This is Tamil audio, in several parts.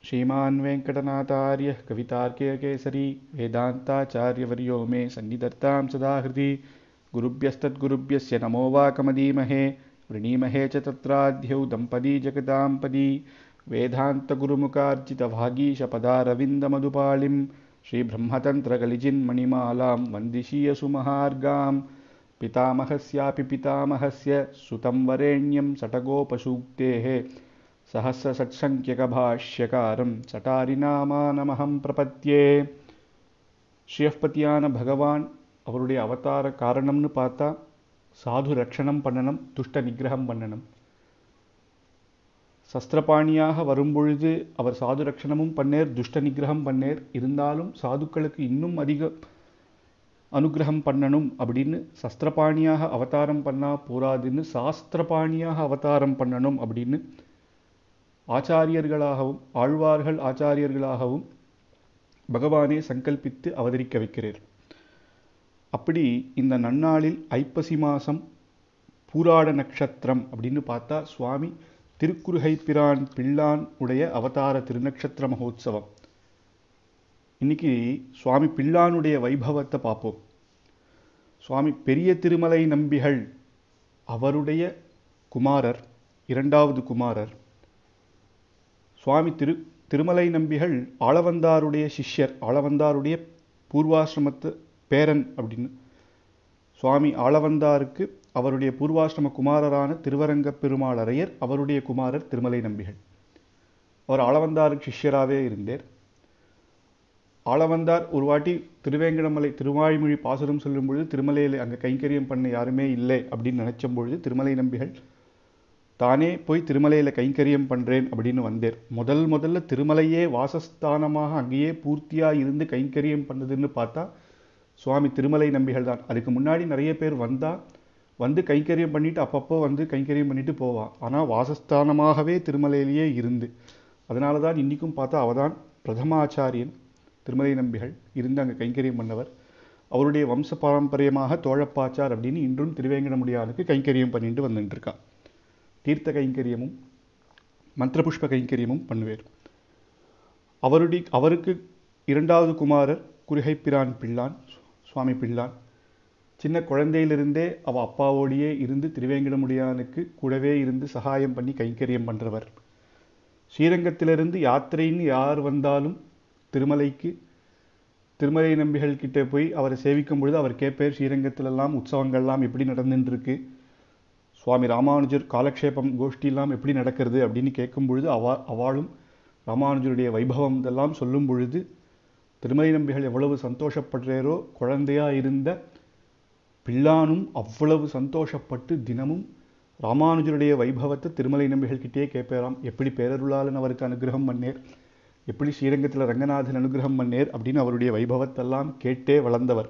श्रीमान् वेङ्कटनाथार्यः कवितार्केयकेसरी वेदान्ताचार्यवर्यो मे सन्निधत्तां सदा हृदि गुरुभ्यस्तद्गुरुभ्यस्य नमो वाकमदीमहे वृणीमहे च तत्राध्यौ दम्पदी जगदाम्पदी वेदान्तगुरुमुखार्जितभागीशपदारविन्दमधुपालिं श्रीब्रह्मतन्त्रकलिजिन्मणिमालां वन्दिशीयसुमहार्गां पितामहस्यापि पितामहस्य सुतं वरेण्यं सटगोपसूक्तेः சஹசிரசட்சங்கியகபாஷ்யகாரம் சட்டாரிநாமானமகம் பிரபத்யே ஸ்ரீயப்பதியான பகவான் அவருடைய அவதார காரணம்னு பார்த்தா சாது ரக்ஷணம் பண்ணணும் துஷ்ட நிகிரகம் பண்ணணும் சஸ்திரபாணியாக வரும்பொழுது அவர் சாது ரக்ஷணமும் பண்ணேர் துஷ்ட நிகிரகம் பண்ணேர் இருந்தாலும் சாதுக்களுக்கு இன்னும் அதிக அனுகிரகம் பண்ணணும் அப்படின்னு சஸ்திரபாணியாக அவதாரம் பண்ணா போராதுன்னு சாஸ்திரபாணியாக அவதாரம் பண்ணணும் அப்படின்னு ஆச்சாரியர்களாகவும் ஆழ்வார்கள் ஆச்சாரியர்களாகவும் பகவானே சங்கல்பித்து அவதரிக்க வைக்கிறார் அப்படி இந்த நன்னாளில் ஐப்பசி மாதம் பூராட நட்சத்திரம் அப்படின்னு பார்த்தா சுவாமி திருக்குறுகை பிரான் பிள்ளான் உடைய அவதார திருநக்ஷத்திர மகோத்சவம் இன்னைக்கு சுவாமி பிள்ளானுடைய வைபவத்தை பார்ப்போம் சுவாமி பெரிய திருமலை நம்பிகள் அவருடைய குமாரர் இரண்டாவது குமாரர் சுவாமி திரு திருமலை நம்பிகள் ஆளவந்தாருடைய சிஷ்யர் ஆளவந்தாருடைய பூர்வாசிரமத்து பேரன் அப்படின்னு சுவாமி ஆளவந்தாருக்கு அவருடைய பூர்வாசிரம குமாரரான திருவரங்க பெருமாளரையர் அவருடைய குமாரர் திருமலை நம்பிகள் அவர் ஆளவந்தாருக்கு சிஷ்யராகவே இருந்தார் ஆளவந்தார் ஒரு வாட்டி திருவேங்கடமலை திருவாய்மொழி பாசுரம் சொல்லும் பொழுது திருமலையில் அங்கே கைங்கரியம் பண்ண யாருமே இல்லை அப்படின்னு நினைச்ச பொழுது திருமலை நம்பிகள் தானே போய் திருமலையில் கைங்கரியம் பண்ணுறேன் அப்படின்னு வந்தேர் முதல் முதல்ல திருமலையே வாசஸ்தானமாக அங்கேயே பூர்த்தியாக இருந்து கைங்கரியம் பண்ணதுன்னு பார்த்தா சுவாமி திருமலை நம்பிகள் தான் அதுக்கு முன்னாடி நிறைய பேர் வந்தால் வந்து கைங்கரியம் பண்ணிட்டு அப்பப்போ வந்து கைங்கரியம் பண்ணிட்டு போவான் ஆனால் வாசஸ்தானமாகவே திருமலையிலேயே இருந்து அதனால தான் இன்றைக்கும் பார்த்தா அவதான் பிரதமாச்சாரியன் திருமலை நம்பிகள் இருந்து அங்கே கைங்கரியம் பண்ணவர் அவருடைய வம்ச பாரம்பரியமாக தோழப்பாச்சார் அப்படின்னு இன்றும் திருவேங்கடமுடியானுக்கு கைங்கரியம் பண்ணிட்டு வந்துட்டு இருக்கான் தீர்த்த கைங்கரியமும் மந்திரபுஷ்ப கைங்கரியமும் பண்ணுவார் அவருடைய அவருக்கு இரண்டாவது குமாரர் குருகைப்பிரான் பிள்ளான் சுவாமி பிள்ளான் சின்ன குழந்தையிலிருந்தே அவ அப்பாவோடையே இருந்து திருவேங்கடமுடியானுக்கு கூடவே இருந்து சகாயம் பண்ணி கைங்கரியம் பண்ணுறவர் ஸ்ரீரங்கத்திலிருந்து யாத்திரைன்னு யார் வந்தாலும் திருமலைக்கு திருமலை நம்பிகள் கிட்ட போய் அவரை சேவிக்கும் பொழுது அவர் கேட்பேர் ஸ்ரீரங்கத்திலெல்லாம் உற்சவங்கள்லாம் எப்படி நடந்துட்டு இருக்கு சுவாமி ராமானுஜர் காலக்ஷேபம் கோஷ்டிலாம் எப்படி நடக்கிறது அப்படின்னு கேட்கும் பொழுது அவா அவளும் ராமானுஜருடைய வைபவம் இதெல்லாம் சொல்லும் பொழுது திருமலை நம்பிகள் எவ்வளவு சந்தோஷப்படுறாரோ குழந்தையா இருந்த பிள்ளானும் அவ்வளவு சந்தோஷப்பட்டு தினமும் ராமானுஜருடைய வைபவத்தை திருமலை நம்பிகள் கிட்டே கேட்பேராம் எப்படி பேரருளாளன் அவருக்கு அனுகிரகம் பண்ணேர் எப்படி ஸ்ரீரங்கத்தில் ரங்கநாதன் அனுகிரகம் பண்ணேர் அப்படின்னு அவருடைய வைபவத்தெல்லாம் கேட்டே வளர்ந்தவர்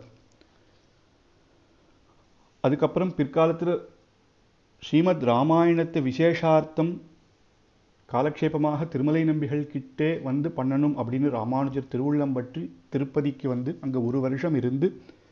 அதுக்கப்புறம் பிற்காலத்தில் ஸ்ரீமத் ராமாயணத்தை விசேஷார்த்தம் காலக்ஷேபமாக திருமலை நம்பிகள் கிட்டே வந்து பண்ணணும் அப்படின்னு ராமானுஜர் திருவுள்ளம் பற்றி திருப்பதிக்கு வந்து அங்கே ஒரு வருஷம் இருந்து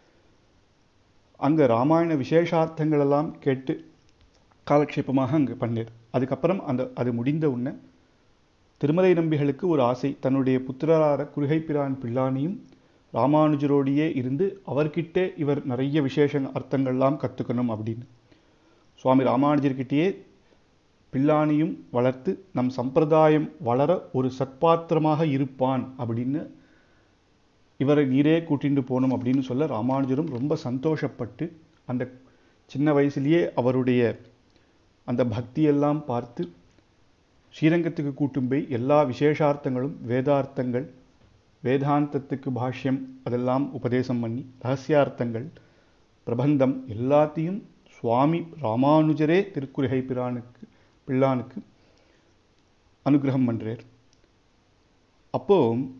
அங்கே ராமாயண விசேஷார்த்தங்கள் எல்லாம் கேட்டு காலக்ஷேபமாக அங்கே பண்ணிர் அதுக்கப்புறம் அந்த அது முடிந்த உடனே திருமலை நம்பிகளுக்கு ஒரு ஆசை தன்னுடைய புத்திரரார குருகைப்பிரான் பிள்ளானியும் ராமானுஜரோடையே இருந்து அவர்கிட்டே இவர் நிறைய விசேஷ அர்த்தங்கள்லாம் கற்றுக்கணும் அப்படின்னு சுவாமி ராமானுஜர்கிட்டயே பிள்ளானியும் வளர்த்து நம் சம்பிரதாயம் வளர ஒரு சத்பாத்திரமாக இருப்பான் அப்படின்னு இவரை நீரே கூட்டிட்டு போகணும் அப்படின்னு சொல்ல ராமானுஜரும் ரொம்ப சந்தோஷப்பட்டு அந்த சின்ன வயசுலேயே அவருடைய அந்த பக்தியெல்லாம் பார்த்து ஸ்ரீரங்கத்துக்கு கூட்டும் போய் எல்லா விசேஷார்த்தங்களும் வேதார்த்தங்கள் வேதாந்தத்துக்கு பாஷ்யம் அதெல்லாம் உபதேசம் பண்ணி ரகசியார்த்தங்கள் பிரபந்தம் எல்லாத்தையும் சுவாமி ராமானுஜரே திருக்குறுகை பிரானுக்கு பிள்ளானுக்கு அனுகிரகம் பண்ணுறார் அப்போ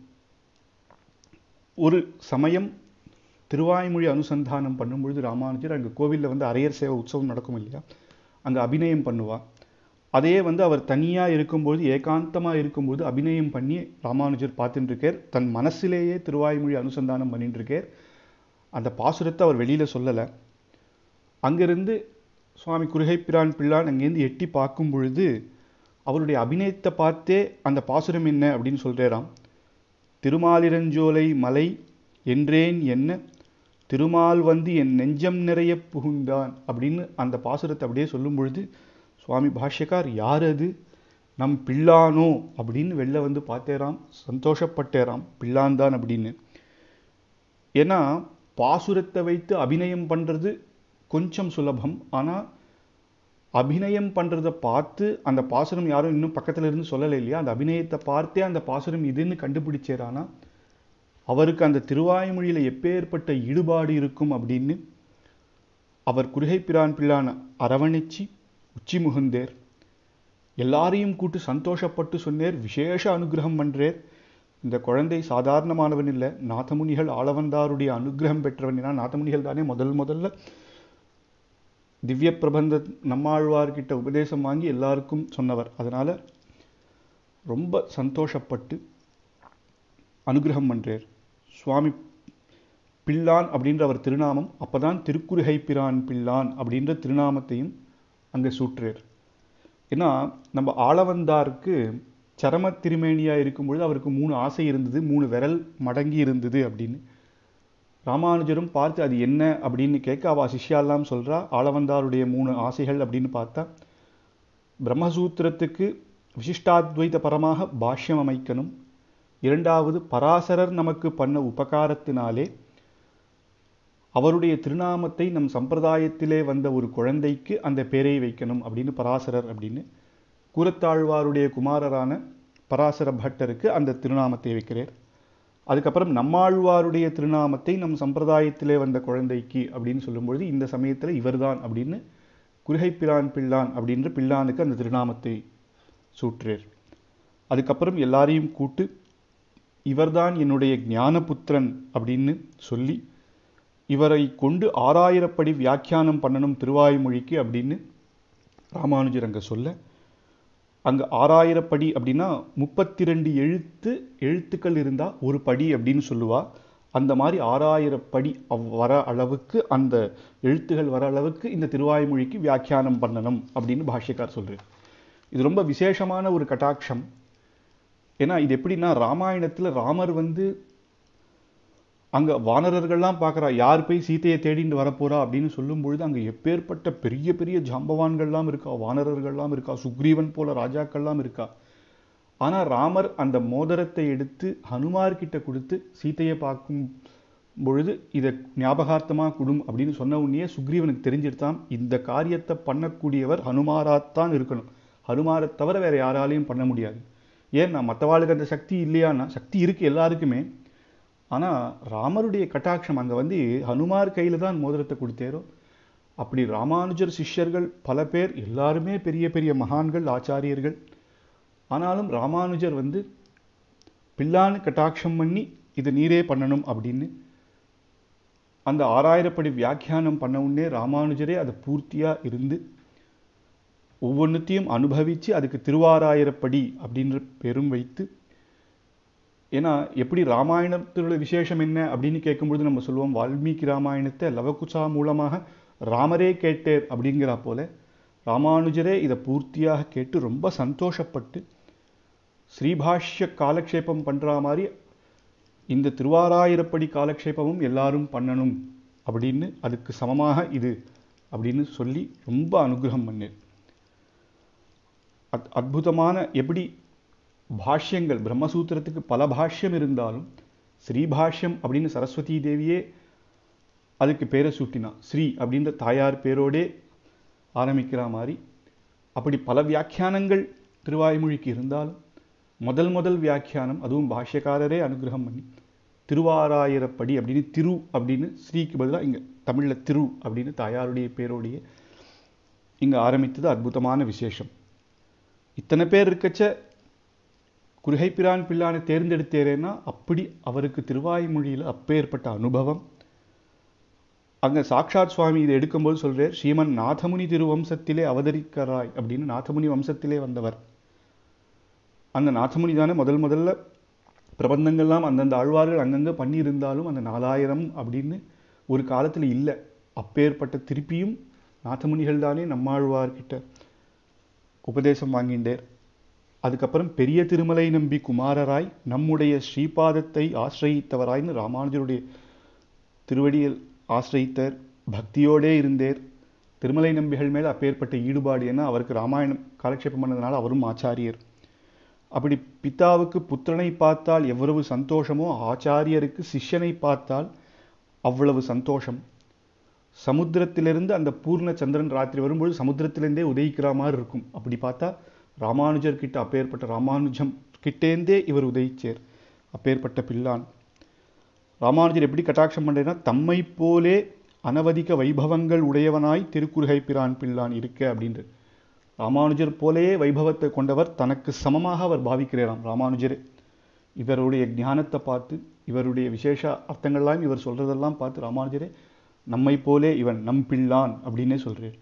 ஒரு சமயம் திருவாய்மொழி அனுசந்தானம் பண்ணும்பொழுது ராமானுஜர் அங்கே கோவிலில் வந்து அரையர் சேவை உற்சவம் நடக்கும் இல்லையா அங்கே அபிநயம் பண்ணுவா அதையே வந்து அவர் தனியாக இருக்கும்போது ஏகாந்தமாக இருக்கும்போது அபிநயம் பண்ணி ராமானுஜர் பார்த்துட்டு இருக்கார் தன் மனசிலேயே திருவாய்மொழி அனுசந்தானம் பண்ணிட்டு இருக்கார் அந்த பாசுரத்தை அவர் வெளியில் சொல்லலை அங்கிருந்து சுவாமி குருகைப்பிரான் பிள்ளான் அங்கேருந்து எட்டி பார்க்கும் பொழுது அவருடைய அபிநயத்தை பார்த்தே அந்த பாசுரம் என்ன அப்படின்னு சொல்றாராம் திருமாலிரஞ்சோலை மலை என்றேன் என்ன திருமால் வந்து என் நெஞ்சம் நிறைய புகுந்தான் அப்படின்னு அந்த பாசுரத்தை அப்படியே சொல்லும் பொழுது சுவாமி பாஷ்யக்கார் யார் அது நம் பிள்ளானோ அப்படின்னு வெளில வந்து பார்த்தேராம் சந்தோஷப்பட்டேராம் பிள்ளான்தான் அப்படின்னு ஏன்னா பாசுரத்தை வைத்து அபிநயம் பண்றது கொஞ்சம் சுலபம் ஆனா அபிநயம் பண்றதை பார்த்து அந்த பாசுரம் யாரும் இன்னும் பக்கத்துல இருந்து சொல்லலை இல்லையா அந்த அபிநயத்தை பார்த்தே அந்த பாசுரம் இதுன்னு கண்டுபிடிச்சேரானா அவருக்கு அந்த திருவாய்மொழியில எப்பேற்பட்ட ஈடுபாடு இருக்கும் அப்படின்னு அவர் குருகைப்பிரான் பிள்ளான அரவணைச்சி உச்சி முகுந்தேர் எல்லாரையும் கூட்டு சந்தோஷப்பட்டு சொன்னேர் விசேஷ அனுகிரகம் பண்றேர் இந்த குழந்தை சாதாரணமானவன் இல்லை நாதமுனிகள் ஆளவந்தாருடைய அனுகிரகம் பெற்றவன் ஏன்னா நாதமுனிகள் தானே முதல் முதல்ல திவ்ய பிரபந்த நம்மாழ்வார்கிட்ட உபதேசம் வாங்கி எல்லாருக்கும் சொன்னவர் அதனால ரொம்ப சந்தோஷப்பட்டு அனுகிரகம் பண்றார் சுவாமி பிள்ளான் அப்படின்ற அவர் திருநாமம் அப்பதான் திருக்குறுகை பிரான் பிள்ளான் அப்படின்ற திருநாமத்தையும் அங்க சூட்டுறார் ஏன்னா நம்ம ஆளவந்தாருக்கு சரம திருமேனியா இருக்கும் பொழுது அவருக்கு மூணு ஆசை இருந்தது மூணு விரல் மடங்கி இருந்தது அப்படின்னு ராமானுஜரும் பார்த்து அது என்ன அப்படின்னு கேட்க அவ சிஷ்யாலாம் சொல்றா ஆளவந்தாருடைய மூணு ஆசைகள் அப்படின்னு பார்த்தா பிரம்மசூத்திரத்துக்கு விசிஷ்டாத்வைத பரமாக பாஷ்யம் அமைக்கணும் இரண்டாவது பராசரர் நமக்கு பண்ண உபகாரத்தினாலே அவருடைய திருநாமத்தை நம் சம்பிரதாயத்திலே வந்த ஒரு குழந்தைக்கு அந்த பேரை வைக்கணும் அப்படின்னு பராசரர் அப்படின்னு கூரத்தாழ்வாருடைய குமாரரான பராசர பட்டருக்கு அந்த திருநாமத்தை வைக்கிறார் அதுக்கப்புறம் நம்மாழ்வாருடைய திருநாமத்தை நம் சம்பிரதாயத்திலே வந்த குழந்தைக்கு அப்படின்னு சொல்லும்பொழுது இந்த சமயத்துல இவர்தான் அப்படின்னு குருகைப்பிரான் பிள்ளான் அப்படின்ற பிள்ளானுக்கு அந்த திருநாமத்தை சூட்டுறார் அதுக்கப்புறம் எல்லாரையும் கூட்டு இவர்தான் என்னுடைய ஞானபுத்திரன் அப்படின்னு சொல்லி இவரை கொண்டு ஆறாயிரப்படி வியாக்கியானம் பண்ணணும் திருவாய்மொழிக்கு அப்படின்னு ராமானுஜர் அங்க சொல்ல அங்க ஆறாயிரப்படி அப்படின்னா முப்பத்தி ரெண்டு எழுத்து எழுத்துக்கள் இருந்தா ஒரு படி அப்படின்னு சொல்லுவா அந்த மாதிரி ஆறாயிரப்படி அவ்- வர அளவுக்கு அந்த எழுத்துகள் வர அளவுக்கு இந்த திருவாய்மொழிக்கு வியாக்கியானம் பண்ணணும் அப்படின்னு பாஷ்யக்கார் சொல்றார் இது ரொம்ப விசேஷமான ஒரு கட்டாட்சம் ஏன்னா இது எப்படின்னா ராமாயணத்துல ராமர் வந்து அங்க வானரர்கள்லாம் பார்க்கறா யார் போய் சீதையை தேடிட்டு வரப்போறா அப்படின்னு சொல்லும் பொழுது அங்க எப்பேற்பட்ட பெரிய பெரிய ஜாம்பவான்கள்லாம் இருக்கா வானரர்கள்லாம் இருக்கா சுக்ரீவன் போல ராஜாக்கள்லாம் இருக்கா ஆனா ராமர் அந்த மோதிரத்தை எடுத்து ஹனுமார் கிட்ட கொடுத்து சீதையை பார்க்கும் பொழுது இதை ஞாபகார்த்தமா குடும் அப்படின்னு சொன்ன உடனே சுக்ரீவனுக்கு தெரிஞ்சிருத்தான் இந்த காரியத்தை பண்ணக்கூடியவர் ஹனுமாராத்தான் இருக்கணும் ஹனுமாரை தவிர வேற யாராலையும் பண்ண முடியாது ஏன் நான் மற்றவாளுக்கு அந்த சக்தி இல்லையான்னா சக்தி இருக்கு எல்லாருக்குமே ஆனா ராமருடைய கட்டாட்சம் அங்க வந்து ஹனுமார் கையில தான் மோதிரத்தை கொடுத்தேரோ அப்படி ராமானுஜர் சிஷ்யர்கள் பல பேர் எல்லாருமே பெரிய பெரிய மகான்கள் ஆச்சாரியர்கள் ஆனாலும் ராமானுஜர் வந்து பிள்ளான்னு கட்டாட்சம் பண்ணி இதை நீரே பண்ணணும் அப்படின்னு அந்த ஆறாயிரப்படி வியாக்கியானம் பண்ண உடனே ராமானுஜரே அதை பூர்த்தியா இருந்து ஒவ்வொன்றுத்தையும் அனுபவிச்சு அதுக்கு திருவாராயிரப்படி அப்படின்ற பெரும் வைத்து ஏன்னா எப்படி ராமாயணத்தோட விசேஷம் என்ன அப்படின்னு கேட்கும்பொழுது நம்ம சொல்லுவோம் வால்மீகி ராமாயணத்தை லவகுசா மூலமாக ராமரே கேட்டேர் அப்படிங்கிறா போல ராமானுஜரே இதை பூர்த்தியாக கேட்டு ரொம்ப சந்தோஷப்பட்டு ஸ்ரீபாஷ்ய காலக்ஷேபம் பண்ற மாதிரி இந்த திருவாராயிரப்படி காலக்ஷேபமும் எல்லாரும் பண்ணணும் அப்படின்னு அதுக்கு சமமாக இது அப்படின்னு சொல்லி ரொம்ப அனுகிரகம் பண்ணேன் அத் அற்புதமான எப்படி பாஷ்யங்கள் பிரம்மசூத்திரத்துக்கு பல பாஷ்யம் இருந்தாலும் ஸ்ரீபாஷ்யம் அப்படின்னு சரஸ்வதி தேவியே அதுக்கு பேரை சூட்டினா ஸ்ரீ அப்படின்ற தாயார் பேரோடே ஆரம்பிக்கிற மாதிரி அப்படி பல வியாக்கியானங்கள் திருவாய்மொழிக்கு இருந்தாலும் முதல் முதல் வியாக்கியானம் அதுவும் பாஷ்யக்காரரே அனுகிரகம் பண்ணி திருவாராயிரப்படி அப்படின்னு திரு அப்படின்னு ஸ்ரீக்கு பதிலாக இங்க தமிழ்ல திரு அப்படின்னு தாயாருடைய பேரோடைய இங்க ஆரம்பித்தது அற்புதமான விசேஷம் இத்தனை பேர் இருக்கச்ச குருகைப்பிரான் பிள்ளானை தேர்ந்தெடுத்தேரேன்னா அப்படி அவருக்கு திருவாய்மொழியில அப்பேற்பட்ட அனுபவம் அங்க சாக்ஷாத் சுவாமி இதை எடுக்கும்போது சொல்றார் ஸ்ரீமன் நாதமுனி திருவம்சத்திலே அவதரிக்கிறாய் அப்படின்னு நாதமுனி வம்சத்திலே வந்தவர் அந்த நாதமுனி தானே முதல் முதல்ல பிரபந்தங்கள்லாம் அந்தந்த ஆழ்வார்கள் அங்கங்க பண்ணியிருந்தாலும் அந்த நாலாயிரம் அப்படின்னு ஒரு காலத்துல இல்லை அப்பேற்பட்ட திருப்பியும் நாதமுனிகள் தானே நம்மாழ்வார்கிட்ட உபதேசம் வாங்கிண்டேர் அதுக்கப்புறம் பெரிய திருமலை நம்பி குமாரராய் நம்முடைய ஸ்ரீபாதத்தை ஆசிரயித்தவராய்னு ராமானுஜருடைய திருவடியில் ஆசிரயித்தர் பக்தியோடே இருந்தேர் திருமலை நம்பிகள் மேல் அப்பேற்பட்ட ஈடுபாடு ஏன்னா அவருக்கு ராமாயணம் காலக்ஷேபம் பண்ணதுனால அவரும் ஆச்சாரியர் அப்படி பிதாவுக்கு புத்திரனை பார்த்தால் எவ்வளவு சந்தோஷமோ ஆச்சாரியருக்கு சிஷ்யனை பார்த்தால் அவ்வளவு சந்தோஷம் சமுத்திரத்திலிருந்து அந்த பூர்ண சந்திரன் ராத்திரி வரும்பொழுது சமுத்திரத்திலிருந்தே உதயிக்கிற மாதிரி இருக்கும் அப்படி பார்த்தா ராமானுஜர் கிட்ட அப்பேற்பட்ட ராமானுஜம் கிட்டேந்தே இவர் உதயிச்சேர் அப்பேற்பட்ட பிள்ளான் ராமானுஜர் எப்படி கட்டாட்சம் பண்றேன்னா தம்மை போலே அனவதிக வைபவங்கள் உடையவனாய் திருக்குறுகை பிரான் பிள்ளான் இருக்க அப்படின்ற ராமானுஜர் போலேயே வைபவத்தை கொண்டவர் தனக்கு சமமாக அவர் பாவிக்கிறாராம் ராமானுஜரே இவருடைய ஞானத்தை பார்த்து இவருடைய விசேஷ அர்த்தங்கள்லாம் இவர் சொல்றதெல்லாம் பார்த்து ராமானுஜரே நம்மை போலே இவன் நம் பிள்ளான் அப்படின்னே சொல்றார்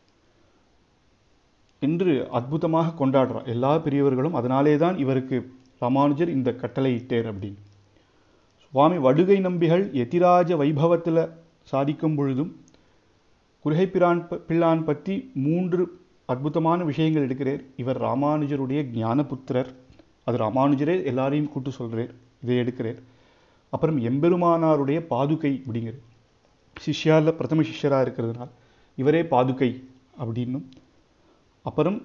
என்று அற்புதமாக கொண்டாடுறார் எல்லா பெரியவர்களும் அதனாலே தான் இவருக்கு ராமானுஜர் இந்த கட்டளை இட்டேர் அப்படின்னு சுவாமி வடுகை நம்பிகள் எதிராஜ வைபவத்தில் சாதிக்கும் பொழுதும் குருகைப்பிரான் ப- பிள்ளான் பற்றி மூன்று அற்புதமான விஷயங்கள் எடுக்கிறார் இவர் ராமானுஜருடைய ஞானபுத்திரர் அது ராமானுஜரே எல்லாரையும் கூட்டு சொல்றார் இதை எடுக்கிறார் அப்புறம் எம்பெருமானாருடைய பாதுகை அப்படிங்கிறது சிஷ்யால பிரதம சிஷ்யரா இருக்கிறதுனால் இவரே பாதுகை அப்படின்னும் அப்புறம்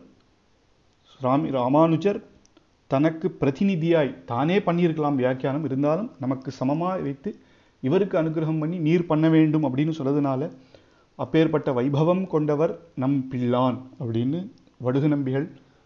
ராமி ராமானுஜர் தனக்கு பிரதிநிதியாய் தானே பண்ணியிருக்கலாம் வியாக்கியானம் இருந்தாலும் நமக்கு சமமாக வைத்து இவருக்கு அனுகிரகம் பண்ணி நீர் பண்ண வேண்டும் அப்படின்னு சொல்றதுனால அப்பேற்பட்ட வைபவம் கொண்டவர் நம் பிள்ளான் அப்படின்னு வடுகு நம்பிகள்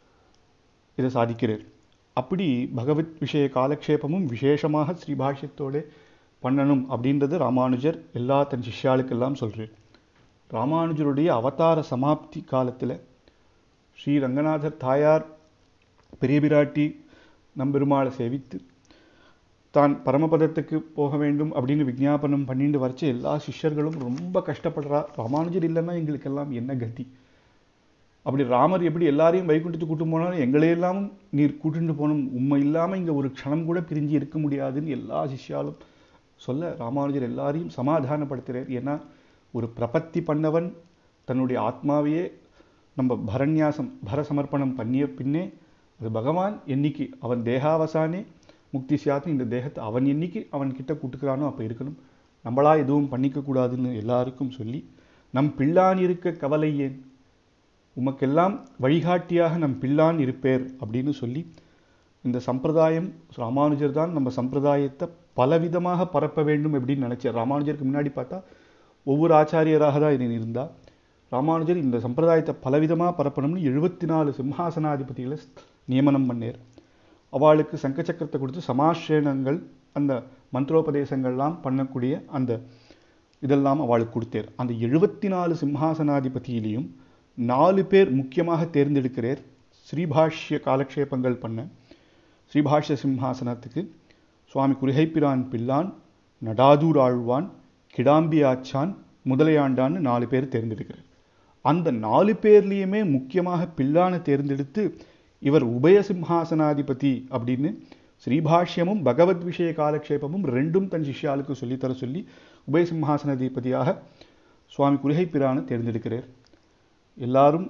இதை சாதிக்கிறார் அப்படி பகவத் விஷய காலக்ஷேபமும் விசேஷமாக ஸ்ரீபாஷ்யத்தோட பண்ணணும் அப்படின்றது ராமானுஜர் எல்லா தன் சிஷ்யாளுக்கெல்லாம் சொல்றார் ராமானுஜருடைய அவதார சமாப்தி காலத்தில் ஸ்ரீ ரங்கநாதர் தாயார் பெரிய பிராட்டி நம்பெருமாளை சேவித்து தான் பரமபதத்துக்கு போக வேண்டும் அப்படின்னு விஞ்ஞாபனம் பண்ணிட்டு வரைச்ச எல்லா சிஷ்யர்களும் ரொம்ப கஷ்டப்படுறா ராமானுஜர் இல்லைன்னா எங்களுக்கெல்லாம் என்ன கதி அப்படி ராமர் எப்படி எல்லாரையும் வைகுண்டத்துக்கு கூட்டு போனாலும் எங்களையெல்லாம் நீர் கூட்டிட்டு போகணும் உண்மை இல்லாமல் இங்கே ஒரு க்ஷணம் கூட பிரிஞ்சு இருக்க முடியாதுன்னு எல்லா சிஷ்யாலும் சொல்ல ராமானுஜர் எல்லாரையும் சமாதானப்படுத்துகிறார் ஏன்னா ஒரு பிரபத்தி பண்ணவன் தன்னுடைய ஆத்மாவையே நம்ம பரநியாசம் பரசமர்ப்பணம் பண்ணிய பின்னே அது பகவான் என்னைக்கு அவன் தேகாவசானே முக்தி சியாத்து இந்த தேகத்தை அவன் என்னைக்கு அவன் கிட்ட கூட்டுக்கிறானோ அப்போ இருக்கணும் நம்மளா எதுவும் பண்ணிக்க கூடாதுன்னு எல்லாருக்கும் சொல்லி நம் பிள்ளான் இருக்க கவலை ஏன் உமக்கெல்லாம் வழிகாட்டியாக நம் பிள்ளான் இருப்பேர் அப்படின்னு சொல்லி இந்த சம்பிரதாயம் ராமானுஜர் தான் நம்ம சம்பிரதாயத்தை பலவிதமாக பரப்ப வேண்டும் அப்படின்னு நினைச்சார் ராமானுஜருக்கு முன்னாடி பார்த்தா ஒவ்வொரு ஆச்சாரியராக தான் இது இருந்தா ராமானுஜர் இந்த சம்பிரதாயத்தை பலவிதமாக பரப்பணும்னு எழுபத்தி நாலு சிம்ஹாசனாதிபதிகளை நியமனம் பண்ணார் அவளுக்கு சங்க சக்கரத்தை கொடுத்து சமாஷேனங்கள் அந்த மந்திரோபதேசங்கள்லாம் பண்ணக்கூடிய அந்த இதெல்லாம் அவளுக்கு கொடுத்தார் அந்த எழுபத்தி நாலு சிம்ஹாசனாதிபதியிலையும் நாலு பேர் முக்கியமாக தேர்ந்தெடுக்கிறார் ஸ்ரீபாஷ்ய காலக்ஷேபங்கள் பண்ண ஸ்ரீபாஷ்ய சிம்ஹாசனத்துக்கு சுவாமி குருகைப்பிரான் பிள்ளான் நடாதூர் ஆழ்வான் கிடாம்பி ஆச்சான் முதலையாண்டான்னு நாலு பேர் தேர்ந்தெடுக்கிறார் அந்த நாலு பேர்லேயுமே முக்கியமாக பிள்ளானை தேர்ந்தெடுத்து இவர் உபய சிம்ஹாசனாதிபதி அப்படின்னு ஸ்ரீபாஷ்யமும் பகவத் விஷய காலக்ஷேபமும் ரெண்டும் தன் சிஷ்யாளுக்கு சொல்லித்தர சொல்லி உபய சிம்ஹாசனாதிபதியாக சுவாமி குருகை பிரானை தேர்ந்தெடுக்கிறார் எல்லாரும்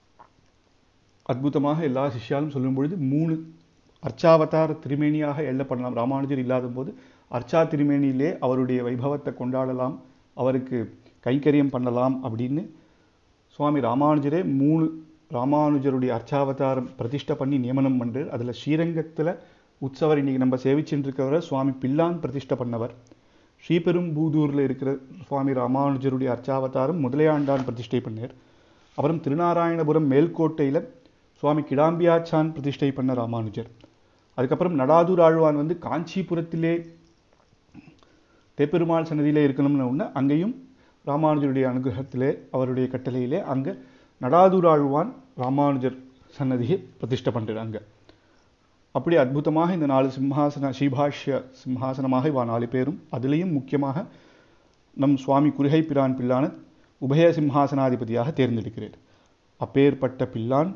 அற்புதமாக எல்லா சிஷ்யாலும் சொல்லும் பொழுது மூணு அர்ச்சாவதார திருமேனியாக எண்ணப்படலாம் ராமானுஜர் இல்லாத போது அர்ச்சா திருமேனியிலே அவருடைய வைபவத்தை கொண்டாடலாம் அவருக்கு கைங்கரியம் பண்ணலாம் அப்படின்னு சுவாமி ராமானுஜரே மூணு ராமானுஜருடைய அர்ச்சாவதாரம் பிரதிஷ்டை பண்ணி நியமனம் பண்றார் அதில் ஸ்ரீரங்கத்தில் உற்சவர் இன்னைக்கு நம்ம சேவிச்சுட்டு இருக்கிறவரை சுவாமி பிள்ளான் பிரதிஷ்டை பண்ணவர் ஸ்ரீபெரும்பூதூரில் இருக்கிற சுவாமி ராமானுஜருடைய அர்ச்சாவதாரம் முதலையாண்டான் பிரதிஷ்டை பண்ணார் அப்புறம் திருநாராயணபுரம் மேல்கோட்டையில் சுவாமி கிடாம்பியாச்சான் பிரதிஷ்டை பண்ண ராமானுஜர் அதுக்கப்புறம் நடாதூர் ஆழ்வான் வந்து காஞ்சிபுரத்திலே தேப்பெருமாள் சன்னதியிலே இருக்கணும்னு ஒன்று அங்கேயும் ராமானுஜருடைய அனுகிரகத்திலே அவருடைய கட்டளையிலே அங்கே நடாதூர் ஆழ்வான் ராமானுஜர் சன்னதியை பிரதிஷ்டை பண்ணுறார் அங்கே அப்படி அற்புதமாக இந்த நாலு சிம்ஹாசன ஸ்ரீபாஷ்ய சிம்ஹாசனமாக இவா நாலு பேரும் அதுலேயும் முக்கியமாக நம் சுவாமி குருகை பிரான் பிள்ளான உபய சிம்ஹாசனாதிபதியாக தேர்ந்தெடுக்கிறார் அப்பேற்பட்ட பிள்ளான்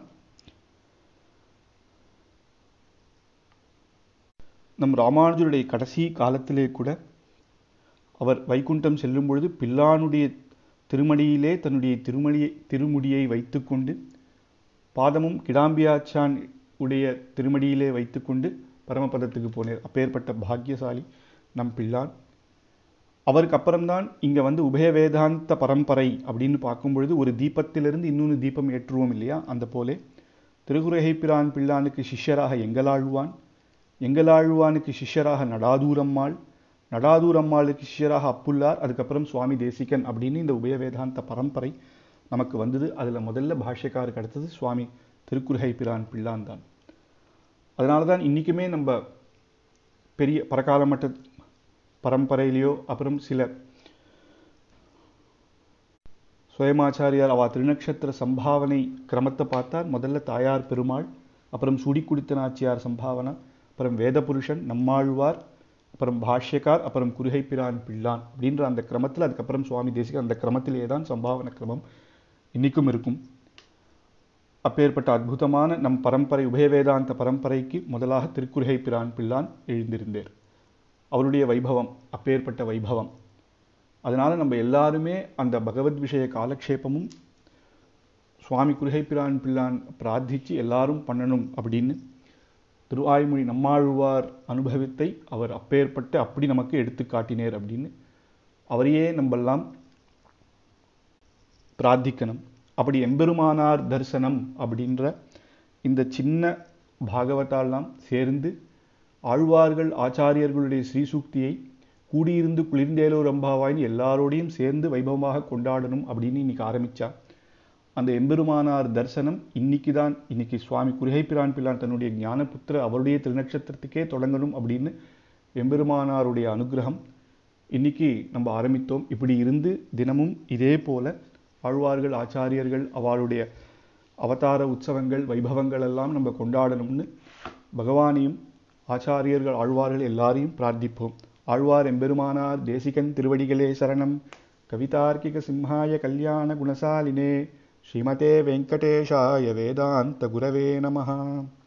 நம் ராமானுஜருடைய கடைசி காலத்திலே கூட அவர் வைகுண்டம் செல்லும் பொழுது பிள்ளானுடைய திருமடியிலே தன்னுடைய திருமணியை திருமுடியை வைத்துக்கொண்டு பாதமும் கிடாம்பியாச்சான் உடைய திருமடியிலே வைத்துக்கொண்டு பரமபதத்துக்கு போனேர் அப்பேற்பட்ட பாக்கியசாலி நம் பிள்ளான் அவருக்கு அப்புறம்தான் இங்க வந்து உபய வேதாந்த பரம்பரை அப்படின்னு பார்க்கும் பொழுது ஒரு தீபத்திலிருந்து இன்னொரு தீபம் ஏற்றுவோம் இல்லையா அந்த போலே திருகுரகைப்பிரான் பிள்ளானுக்கு சிஷ்யராக எங்களாழ்வான் எங்களாழ்வானுக்கு சிஷ்யராக நடாதூரம்மாள் நடாதூரம்மாளுக்கு சிஷ்யராக அப்புல்லார் அதுக்கப்புறம் சுவாமி தேசிகன் அப்படின்னு இந்த உபய வேதாந்த பரம்பரை நமக்கு வந்தது அதுல முதல்ல பாஷ்யக்காருக்கு அடுத்தது சுவாமி திருக்குறுகை பிரான் பிள்ளான் தான் அதனால தான் இன்னைக்குமே நம்ம பெரிய பரகாலமட்ட பரம்பரையிலையோ அப்புறம் சில சுயமாச்சாரியார் அவ திருநக்ஷத்திர சம்பாவனை கிரமத்தை பார்த்தார் முதல்ல தாயார் பெருமாள் அப்புறம் சுடி குடித்த நாச்சியார் சம்பாவனா அப்புறம் வேதபுருஷன் நம்மாழ்வார் அப்புறம் பாஷ்யக்கார் அப்புறம் குருகை பிரான் பிள்ளான் அப்படின்ற அந்த கிரமத்தில் அதுக்கப்புறம் சுவாமி தேசிகர் அந்த கிரமத்திலே தான் சம்பாவன கிரமம் இன்னைக்கும் இருக்கும் அப்பேற்பட்ட அற்புதமான நம் பரம்பரை உபய வேதாந்த பரம்பரைக்கு முதலாக திருக்குறுகை பிரான் பிள்ளான் எழுந்திருந்தேர் அவருடைய வைபவம் அப்பேற்பட்ட வைபவம் அதனால நம்ம எல்லாருமே அந்த பகவத் விஷய காலக்ஷேபமும் சுவாமி குருகை பிரான் பிள்ளான் பிரார்த்திச்சு எல்லாரும் பண்ணணும் அப்படின்னு திருவாய்மொழி நம்மாழ்வார் அனுபவத்தை அவர் அப்பேற்பட்டு அப்படி நமக்கு எடுத்து காட்டினேர் அப்படின்னு அவரையே நம்மெல்லாம் பிரார்த்திக்கணும் அப்படி எம்பெருமானார் தரிசனம் அப்படின்ற இந்த சின்ன பாகவதாலாம் சேர்ந்து ஆழ்வார்கள் ஆச்சாரியர்களுடைய ஸ்ரீசூக்தியை கூடியிருந்து குளிர்ந்தேலோ ரம்பாவாயின்னு எல்லாரோடையும் சேர்ந்து வைபவமாக கொண்டாடணும் அப்படின்னு இன்னைக்கு ஆரம்பிச்சா அந்த எம்பெருமானார் தரிசனம் இன்னைக்கு தான் இன்னைக்கு சுவாமி குருகைப்பிரான் பிள்ளான் தன்னுடைய ஞானபுத்திர அவருடைய திருநட்சத்திரத்துக்கே தொடங்கணும் அப்படின்னு எம்பெருமானாருடைய அனுகிரகம் இன்னைக்கு நம்ம ஆரம்பித்தோம் இப்படி இருந்து தினமும் இதே போல ஆழ்வார்கள் ஆச்சாரியர்கள் அவளுடைய அவதார உற்சவங்கள் வைபவங்கள் எல்லாம் நம்ம கொண்டாடணும்னு பகவானையும் ஆச்சாரியர்கள் ஆழ்வார்கள் எல்லாரையும் பிரார்த்திப்போம் ஆழ்வார் எம்பெருமானார் தேசிகன் திருவடிகளே சரணம் கவிதார்க்கிக சிம்ஹாய கல்யாண குணசாலினே ஸ்ரீமதே வெங்கடேஷாய வேதாந்த குரவே நமஹ